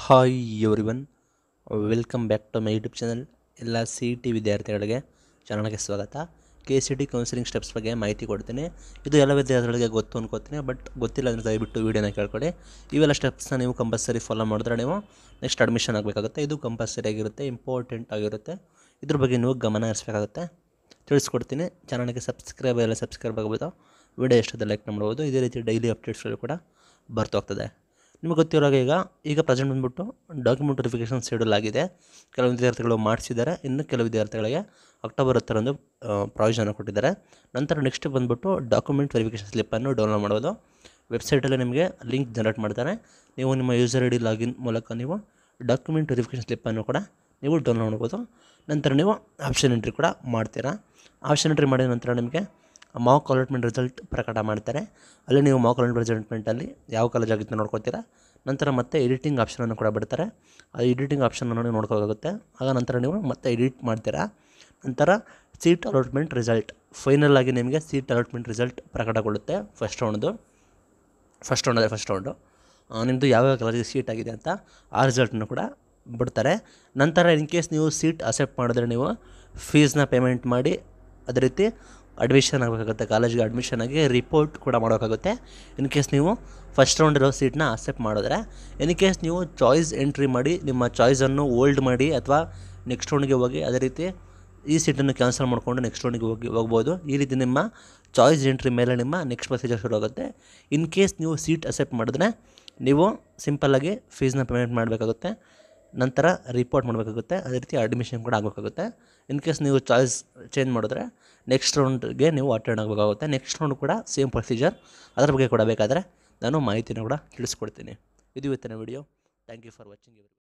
hi everyone welcome back to my YouTube channel ಎಲ್ಲ C T ವಿದ್ಯಾರ್ಥಿಗಳಿಗೆ ಚಾನಲ್ಗೆ ಸ್ವಾಗತ K C T counselling steps ಬಗ್ಗೆ ಮಾಹಿತಿ ಕೊಡ್ತೀನಿ ಇದು ಎಲ್ಲ ವಿದ್ಯಾರ್ಥಿಗಳಿಗೆ ಗೊತ್ತು ಅನ್ಕೋತೀನಿ ಬಟ್ ಗೊತ್ತಿಲ್ಲ ಅಂದರೆ ದಯವಿಟ್ಟು ವೀಡಿಯೋನ ಕೇಳ್ಕೊಳ್ಳಿ ಇವೆಲ್ಲ ಸ್ಟೆಪ್ಸ್ನ ನೀವು ಕಂಪಲ್ಸರಿ ಫಾಲೋ ಮಾಡಿದ್ರೆ ನೀವು ನೆಕ್ಸ್ಟ್ ಅಡ್ಮಿಷನ್ ಆಗಬೇಕಾಗುತ್ತೆ ಇದು ಕಂಪಲ್ಸರಿ ಆಗಿರುತ್ತೆ ಇಂಪಾರ್ಟೆಂಟ್ ಆಗಿರುತ್ತೆ ಇದ್ರ ಬಗ್ಗೆ ನೀವು ಗಮನ ಹರಿಸ್ಬೇಕಾಗುತ್ತೆ ತಿಳಿಸ್ಕೊಡ್ತೀನಿ ಚಾನಲ್ಗೆ ಸಬ್ಸ್ಕ್ರೈಬ್ ಎಲ್ಲ ಸಬ್ಸ್ಕ್ರೈಬ್ ಆಗ್ಬೋದು ವಿಡಿಯೋ ಎಷ್ಟೊಂದು ಲೈಕ್ ಮಾಡ್ಬೋದು ಇದೇ ರೀತಿ ಡೈಲಿ ಅಪ್ಡೇಟ್ಸ್ಗಳು ಕೂಡ ಬರ್ತಾ ನಿಮಗೆ ಗೊತ್ತಿರೋ ಹಾಗೆ ಈಗ ಈಗ ಪ್ರೆಸೆಂಟ್ ಬಂದ್ಬಿಟ್ಟು ಡಾಕ್ಯುಮೆಂಟ್ ವೆರಿಫಿಕೇಷನ್ ಶೆಡ್ಯೂಲ್ ಆಗಿದೆ ಕೆಲವು ವಿದ್ಯಾರ್ಥಿಗಳು ಮಾಡಿಸಿದ್ದಾರೆ ಇನ್ನು ಕೆಲವು ವಿದ್ಯಾರ್ಥಿಗಳಿಗೆ ಅಕ್ಟೋಬರ್ ಹತ್ತರಂದು ಆ, ಪ್ರಾವಿಷನ್ ಕೊಟ್ಟಿದ್ದಾರೆ ನಂತರ ನೆಕ್ಸ್ಟ್ ಬಂದ್ಬಿಟ್ಟು ಡಾಕ್ಯುಮೆಂಟ್ ವೆರಿಫಿಕೇಷನ್ ಸ್ಲಿಪ್ಪನ್ನು ಡೌನ್ಲೋಡ್ ಮಾಡೋದು ವೆಬ್ಸೈಟಲ್ಲಿ ನಿಮಗೆ ಲಿಂಕ್ ಜನರೇಟ್ ಮಾಡ್ತಾರೆ ನೀವು ನಿಮ್ಮ ಯೂಸರ್ ಐ ಡಿ ಲಾಗಿನ್ ಮೂಲಕ ನೀವು ಡಾಕ್ಯುಮೆಂಟ್ ವೆರಿಫಿಕೇಷನ್ ಸ್ಲಿಪ್ಪನ್ನು ಕೂಡ ನೀವು ಡೌನ್ಲೋಡ್ ಮಾಡ್ಬೋದು ನಂತರ ನೀವು ಆಪ್ಷನ್ ಎಂಟ್ರಿ ಕೂಡ ಮಾಡ್ತೀರಾ ಆಪ್ಷನ್ ಎಂಟ್ರಿ ಮಾಡಿದ ನಂತರ ನಿಮಗೆ ಮಾಕ್ ಅಲಾಟ್ಮೆಂಟ್ ರಿಸಲ್ಟ್ ಪ್ರಕಟ ಮಾಡ್ತಾರೆ ಅಲ್ಲಿ ನೀವು ಮಾಕ್ ಅಲಾಟ್ಮೆಂಟ್ ರಿಸಲ್ಟ್ಮೆಂಟಲ್ಲಿ ಯಾವ ಕಾಲೇಜ್ ಆಗಿತ್ತು ನೋಡ್ಕೊತೀರಾ ನಂತರ ಮತ್ತೆ ಎಡಿಟಿಂಗ್ ಆಪ್ಷನನ್ನು ಕೂಡ ಬಿಡ್ತಾರೆ ಆ ಎಡಿಟಿಂಗ್ ಆಪ್ಷನನ್ನು ನೀವು ನೋಡ್ಕೋಬೇಕಾಗುತ್ತೆ ಆಗ ನಂತರ ನೀವು ಮತ್ತೆ ಎಡಿಟ್ ಮಾಡ್ತೀರಾ ನಂತರ ಸೀಟ್ ಅಲಾಟ್ಮೆಂಟ್ ರಿಸಲ್ಟ್ ಫೈನಲ್ ಆಗಿ ನಿಮಗೆ ಸೀಟ್ ಅಲಾಟ್ಮೆಂಟ್ ರಿಸಲ್ಟ್ ಪ್ರಕಟಗೊಳ್ಳುತ್ತೆ ಫಸ್ಟ್ ರೌಂಡ್ದು ಫಸ್ಟ್ ರೌಂಡ್ ಅದೇ ಫಸ್ಟ್ ರೌಂಡು ನಿಮ್ಮದು ಯಾವ್ಯಾವ ಕಾಲೇಜಿಗೆ ಸೀಟ್ ಆಗಿದೆ ಅಂತ ಆ ರಿಸಲ್ಟನ್ನು ಕೂಡ ಬಿಡ್ತಾರೆ ನಂತರ ಇನ್ ಕೇಸ್ ನೀವು ಸೀಟ್ ಅಕ್ಸೆಪ್ಟ್ ಮಾಡಿದ್ರೆ ನೀವು ಫೀಸ್ನ ಪೇಮೆಂಟ್ ಮಾಡಿ ಅದೇ ರೀತಿ ಅಡ್ಮಿಷನ್ ಆಗಬೇಕಾಗುತ್ತೆ ಕಾಲೇಜಿಗೆ ಅಡ್ಮಿಷನ್ ಆಗಿ ರಿಪೋರ್ಟ್ ಕೂಡ ಮಾಡಬೇಕಾಗುತ್ತೆ ಇನ್ ಕೇಸ್ ನೀವು ಫಸ್ಟ್ ರೌಂಡ್ ಇರೋ ಸೀಟ್ನ ಅಕ್ಸೆಪ್ಟ್ ಮಾಡಿದ್ರೆ ಇನ್ ಕೇಸ್ ನೀವು ಚಾಯ್ಸ್ ಎಂಟ್ರಿ ಮಾಡಿ ನಿಮ್ಮ ಚಾಯ್ಸನ್ನು ಓಲ್ಡ್ ಮಾಡಿ ಅಥವಾ ನೆಕ್ಸ್ಟ್ ರೌಂಡ್ಗೆ ಹೋಗಿ ಅದೇ ರೀತಿ ಈ ಸೀಟನ್ನು ಕ್ಯಾನ್ಸಲ್ ಮಾಡಿಕೊಂಡು ನೆಕ್ಸ್ಟ್ ರೌಂಡಿಗೆ ಹೋಗಿ ಹೋಗ್ಬೋದು ಈ ರೀತಿ ನಿಮ್ಮ ಚಾಯ್ಸ್ ಎಂಟ್ರಿ ಮೇಲೆ ನಿಮ್ಮ ನೆಕ್ಸ್ಟ್ ಪ್ರೊಸೀಜರ್ ಶುರು ಆಗುತ್ತೆ ಇನ್ ಕೇಸ್ ನೀವು ಸೀಟ್ ಅಕ್ಸೆಪ್ಟ್ ಮಾಡಿದ್ರೆ ನೀವು ಸಿಂಪಲ್ಲಾಗಿ ಫೀಸ್ನ ಪೇಮೆಂಟ್ ಮಾಡಬೇಕಾಗುತ್ತೆ ನಂತರ ರಿಪೋರ್ಟ್ ಮಾಡಬೇಕಾಗುತ್ತೆ ಅದೇ ರೀತಿ ಅಡ್ಮಿಷನ್ ಕೂಡ ಆಗಬೇಕಾಗುತ್ತೆ ಇನ್ ಕೇಸ್ ನೀವು ಚಾಯ್ಸ್ ಚೇಂಜ್ ಮಾಡಿದ್ರೆ ನೆಕ್ಸ್ಟ್ ರೌಂಡ್ಗೆ ನೀವು ಅಟೆಂಡ್ ಆಗಬೇಕಾಗುತ್ತೆ ನೆಕ್ಸ್ಟ್ ರೌಂಡ್ ಕೂಡ ಸೇಮ್ ಪ್ರೊಸೀಜರ್ ಅದ್ರ ಬಗ್ಗೆ ಕೂಡ ಬೇಕಾದರೆ ನಾನು ಮಾಹಿತಿನ ಕೂಡ ತಿಳಿಸ್ಕೊಡ್ತೀನಿ ಇದು ಇವತ್ತಿನ video thank you for watching